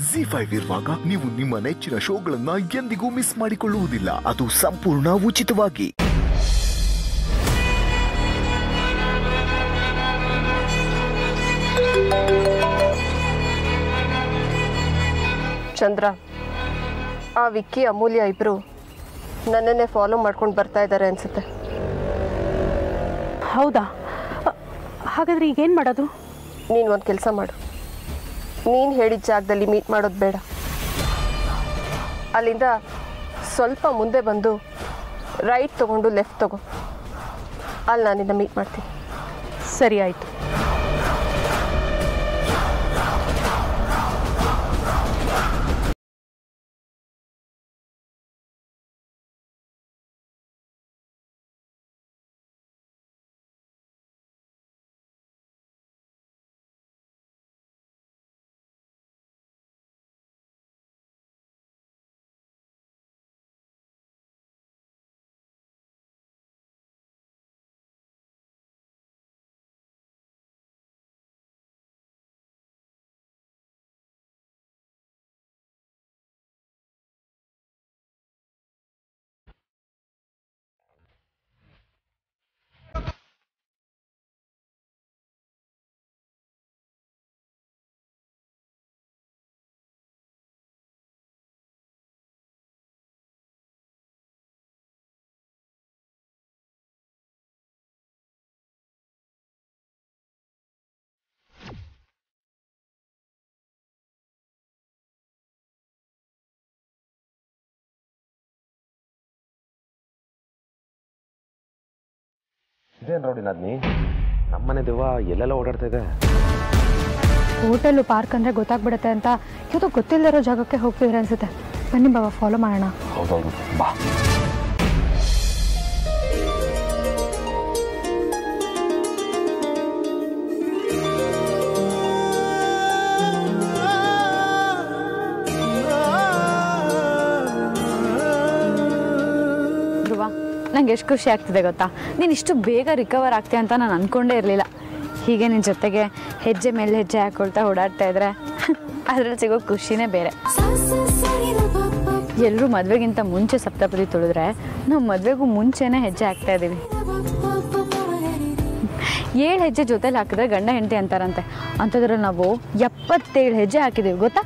G five ಇರುವಾಗ ನೀವು ನಿಮ್ಮ ನೆಚ್ಚಿನ ಶೋಗಳನ್ನ ಎಂದಿಗೂ ಮಿಸ್ ಮಾಡಿಕೊಳ್ಳುವುದಿಲ್ಲ ಅದು ಸಂಪೂರ್ಣ ಉಚಿತವಾಗಿ ಚಂದ್ರ ಆ ವಿಕ್ಕಿ ಅಮೂಲ್ಯ ಇಬ್ಬರು ನನ್ನನ್ನೇ ಫಾಲೋ ಮಾಡ್ಕೊಂಡು ಬರ್ತಾ ಇದ್ದಾರೆ ಅನ್ಸುತ್ತೆ ಹೌದಾ ಅ, ಹಾಗಾದ್ರೆ ಈಗೇನು ಮಾಡೋದು ನೀನು ಒಂದು ಕೆಲಸ ಮಾಡು ನೀನು ಹೇಳಿದ ಜಾಗದಲ್ಲಿ ಮೀಟ್ ಮಾಡೋದು ಬೇಡ ಅಲ್ಲಿಂದ ಸ್ವಲ್ಪ ಮುಂದೆ ಬಂದು ರೈಟ್ ತಗೊಂಡು ಲೆಫ್ಟ್ ತಗೋ ಅಲ್ಲಿ ನಾನು ನಿನ್ನ ಮೀಟ್ ಮಾಡ್ತೀನಿ ಸರಿ ಆಯಿತು ಇದೇನು ರೋಡಿ ನಾದ್ನಿ ನಮ್ಮನೆ ದೆವ್ವ ಎಲ್ಲೆಲ್ಲ ಓಡಾಡ್ತಾ ಇದೆ ಹೋಟೆಲು ಪಾರ್ಕ್ ಅಂದರೆ ಗೊತ್ತಾಗ್ಬಿಡುತ್ತೆ ಅಂತ ಯಾವುದೋ ಗೊತ್ತಿಲ್ಲದಿರೋ ಜಾಗಕ್ಕೆ ಹೋಗ್ತಿದ್ರೆ ಅನ್ಸುತ್ತೆ ಬನ್ನಿ ಬಾಬಾ ಫಾಲೋ ಮಾಡೋಣ ಹೌದೌದು ಬಾ ಧ್ರುವ ನಂಗೆ ಎಷ್ಟು ಖುಷಿ ಆಗ್ತಿದೆ ಗೊತ್ತಾ ನೀನು ಇಷ್ಟು ಬೇಗ ರಿಕವರ್ ಆಗ್ತೀಯ ಅಂತ ನಾನು ಅನ್ಕೊಂಡೇ ಇರಲಿಲ್ಲ ಹೀಗೆ ನಿನ್ನ ಜೊತೆಗೆ ಹೆಜ್ಜೆ ಮೇಲೆ ಹೆಜ್ಜೆ ಹಾಕೊಳ್ತಾ ಓಡಾಡ್ತಾ ಇದ್ರೆ ಅದ್ರಲ್ಲಿ ಸಿಗೋ ಖುಷಿನೇ ಬೇರೆ ಎಲ್ಲರೂ ಮದುವೆಗಿಂತ ಮುಂಚೆ ಸಪ್ತಪದಿ ತುಳಿದ್ರೆ ನಾವು ಮದುವೆಗೂ ಮುಂಚೆನೇ ಹೆಜ್ಜೆ ಹಾಕ್ತಾ ಇದ್ದೀವಿ ಏಳು ಹೆಜ್ಜೆ ಜೊತೆಲಿ ಹಾಕಿದ್ರೆ ಗಂಡ ಹೆಂಡತಿ ಅಂತಾರಂತೆ ಅಂಥದ್ರಲ್ಲಿ ನಾವು ಎಪ್ಪತ್ತೇಳು ಹೆಜ್ಜೆ ಹಾಕಿದ್ದೀವಿ ಗೊತ್ತಾ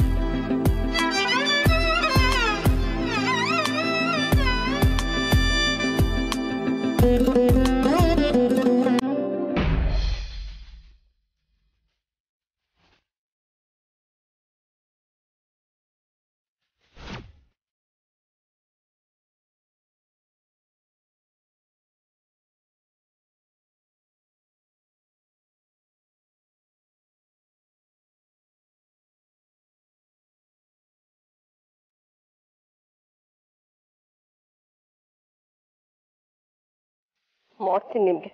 ಮಾಡ್ತೀನಿ ನಿಮಗೆ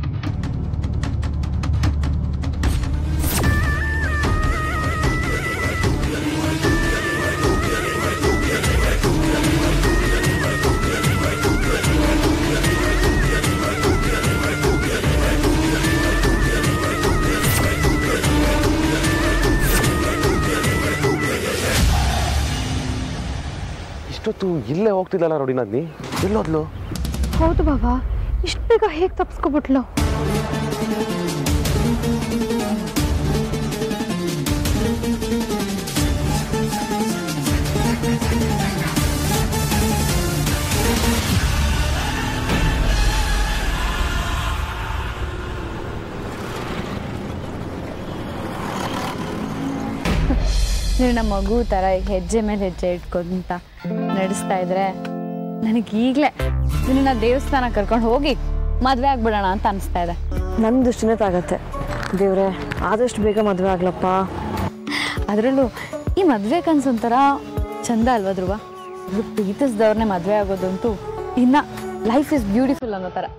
ಇಷ್ಟೊತ್ತು ಇಲ್ಲೇ ಹೋಗ್ತಿದ್ದಲ್ಲ ರೋಡಿ ನಾದ್ನಿ ಎಲ್ಲೋದ್ಲು ಹೌದು ಬಾಬಾ ಇಷ್ಟು ಬೇಗ ಹೇಗೆ ತಪ್ಪಿಸ್ಕೊಬಿಟ್ಲು ನೀನು ನಮ್ಮ ಮಗು ಥರ ಈಗ ಹೆಜ್ಜೆ ಮೇಲೆ ಹೆಜ್ಜೆ ಇಟ್ಕೊಂತ ನಡೆಸ್ತಾ ಇದ್ರೆ ನನಗೆ ಈಗಲೇ ನಿನ್ನ ದೇವಸ್ಥಾನ ಕರ್ಕೊಂಡು ಹೋಗಿ ಮದುವೆ ಆಗ್ಬಿಡೋಣ ಅಂತ ಅನಿಸ್ತಾ ಇದೆ ನನ್ನ ದೃಷ್ಟಿನೇ ತಾಗತ್ತೆ ದೇವ್ರೆ ಆದಷ್ಟು ಬೇಗ ಮದುವೆ ಆಗ್ಲಪ್ಪ ಅದರಲ್ಲೂ ಈ ಮದುವೆ ಕನ್ಸೊಂಥರ ಚಂದ ಅಲ್ವಾ ಧ್ರುವ ಇದು ಪ್ರೀತಿಸ್ದವ್ರನ್ನೇ ಮದುವೆ ಆಗೋದಂತೂ ಇನ್ನ ಲೈಫ್ ಇಸ್ ಬ್ಯೂಟಿಫುಲ್ ಅನ್ನೋ ಥರ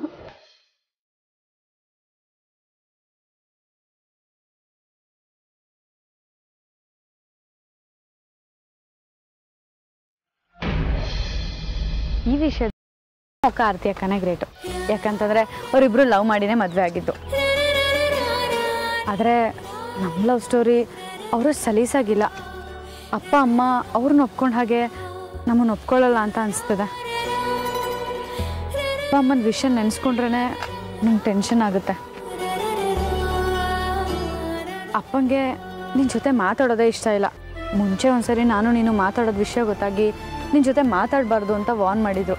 ಈ ವಿಷಯ ಅಕ್ಕ ಆರ್ತಿ ಅಕ್ಕನೇ ಗ್ರೇಟು ಯಾಕಂತಂದ್ರೆ ಅವರಿಬ್ರು ಲವ್ ಮಾಡಿನೇ ಮದುವೆ ಆಗಿದ್ದು ಆದರೆ ನಮ್ಮ ಲವ್ ಸ್ಟೋರಿ ಅವರು ಸಲೀಸಾಗಿಲ್ಲ ಅಪ್ಪ ಅಮ್ಮ ಅವ್ರನ್ನ ಒಪ್ಕೊಂಡ ಹಾಗೆ ನಮ್ಮನ್ನು ಒಪ್ಕೊಳ್ಳಲ್ಲ ಅಂತ ಅನಿಸ್ತದೆ ಅಪ್ಪ ಅಮ್ಮನ ವಿಷಯ ನೆನೆಸ್ಕೊಂಡ್ರೆ ನಂಗೆ ಟೆನ್ಷನ್ ಆಗುತ್ತೆ ಅಪ್ಪಂಗೆ ನಿನ್ನ ಜೊತೆ ಮಾತಾಡೋದೇ ಇಷ್ಟ ಇಲ್ಲ ಮುಂಚೆ ಒಂದ್ಸರಿ ನಾನು ನೀನು ಮಾತಾಡೋದು ವಿಷಯ ಗೊತ್ತಾಗಿ ನಿನ್ನ ಜೊತೆ ಮಾತಾಡಬಾರ್ದು ಅಂತ ವಾರ್ನ್ ಮಾಡಿದ್ರು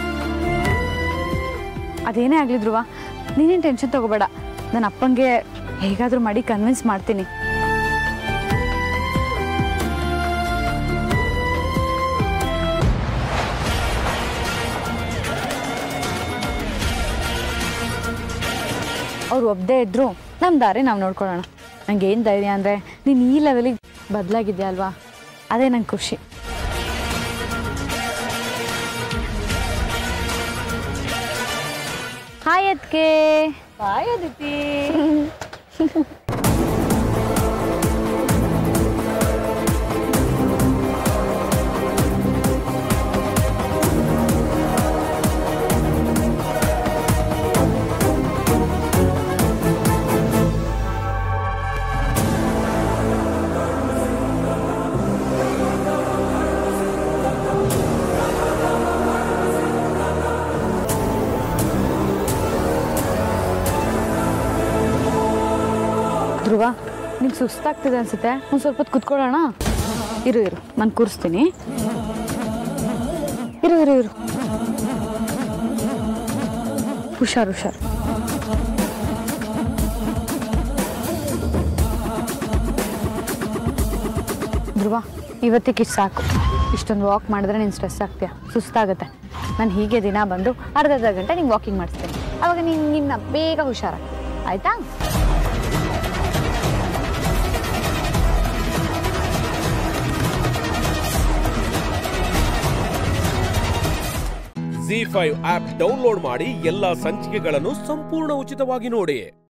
ಅದೇನೇ ಆಗಲಿ ಧ್ರುವ ನೀನೇನು ಟೆನ್ಷನ್ ತಗೋಬೇಡ ನನ್ನ ಅಪ್ಪಂಗೆ ಹೇಗಾದರೂ ಮಾಡಿ ಕನ್ವಿನ್ಸ್ ಮಾಡ್ತೀನಿ ಅವ್ರು ಒಬ್ಬದೇ ಇದ್ರು ನಮ್ಮ ದಾರಿ ನಾವು ನೋಡ್ಕೊಳ್ಳೋಣ ನಂಗೆ ಏನು ಧೈರ್ಯ ಅಂದರೆ ನೀನು ಈ ಲೆವೆಲಿಗೆ ಬದಲಾಗಿದ್ಯಾ ಅಲ್ವಾ ಅದೇ ನಂಗೆ ಖುಷಿ ಹಾಯ್ ಅದಕ್ಕೆ ಬಾಯ್ ಅದಿತಿ ಧ್ರುವ ನಿಂಗೆ ಸುಸ್ತಾಗ್ತಿದೆ ಅನ್ಸುತ್ತೆ ಒಂದು ಸ್ವಲ್ಪ ಹೊತ್ತು ಕುತ್ಕೊಳ್ಳೋಣ ಇರು ಇರು ನಾನು ಕೂರಿಸ್ತೀನಿ ಇರು ಇರು ಇರು ಹುಷಾರು ಹುಷಾರು ಧ್ರುವ ಇವತ್ತಿಗೆ ಇಷ್ಟು ಸಾಕು ಇಷ್ಟೊಂದು ವಾಕ್ ಮಾಡಿದ್ರೆ ನೀನು ಸ್ಟ್ರೆಸ್ ಆಗ್ತೀಯ ಸುಸ್ತಾಗುತ್ತೆ ನಾನು ಹೀಗೆ ದಿನ ಬಂದು ಅರ್ಧ ಅರ್ಧ ಗಂಟೆ ನಿಂಗೆ ವಾಕಿಂಗ್ ಮಾಡಿಸ್ತೀನಿ ಅವಾಗ ನೀನು ನಿನ್ನ ಬೇಗ ಹುಷಾರಾಗ್ತಿ ಆಯಿತಾ ಜಿ ಫೈವ್ ಆಪ್ ಡೌನ್ಲೋಡ್ ಮಾಡಿ ಎಲ್ಲಾ ಸಂಚಿಕೆಗಳನ್ನು ಸಂಪೂರ್ಣ ಉಚಿತವಾಗಿ ನೋಡಿ